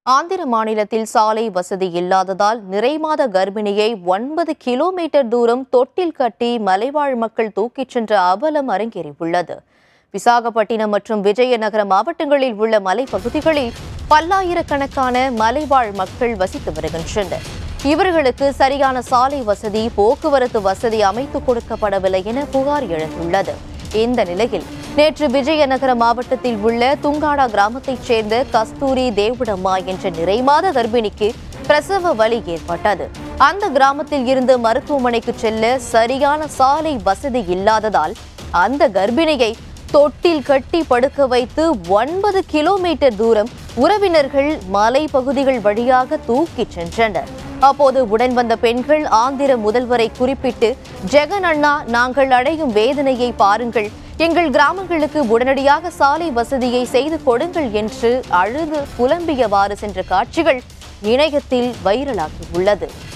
ஆந்திர மாநிலத்தில் சாலை வசதி இல்லாததால் நிறைமாத கர்ப்பிணியை ஒன்பது கிலோமீட்டர் தூரம் தொட்டில் கட்டி மலைவாழ் மக்கள் தூக்கிச் சென்ற அவலம் அரங்கேறியுள்ளது விசாகப்பட்டினம் மற்றும் விஜயநகர மாவட்டங்களில் உள்ள மலைப்பகுதிகளில் பல்லாயிரக்கணக்கான மலைவாழ் மக்கள் வசித்து வருகின்றனர் இவர்களுக்கு சரியான சாலை வசதி போக்குவரத்து வசதி அமைத்துக் கொடுக்கப்படவில்லை என புகார் எழுந்துள்ளது இந்த நிலையில் நேற்று விஜயநகர மாவட்டத்தில் உள்ள துங்காடா கிராமத்தைச் சேர்ந்த கஸ்தூரி தேவுடம்மா என்ற நிறைமாத கர்ப்பிணிக்கு பிரசவ வலி ஏற்பட்டது அந்த கிராமத்தில் இருந்து மருத்துவமனைக்கு செல்ல சரியான சாலை வசதி இல்லாததால் அந்த கர்ப்பிணியை தொட்டில் கட்டி படுக்க வைத்து ஒன்பது கிலோமீட்டர் தூரம் உறவினர்கள் மலை பகுதிகள் வழியாக தூக்கிச் சென்றனர் அப்போது உடன் வந்த பெண்கள் ஆந்திர முதல்வரை குறிப்பிட்டு ஜெகன் அண்ணா நாங்கள் அடையும் வேதனையை பாருங்கள் எங்கள் கிராமங்களுக்கு உடனடியாக சாலை வசதியை செய்து கொடுங்கள் என்று அழுது புலம்பியவாறு சென்ற காட்சிகள் இணையத்தில் வைரலாகி உள்ளது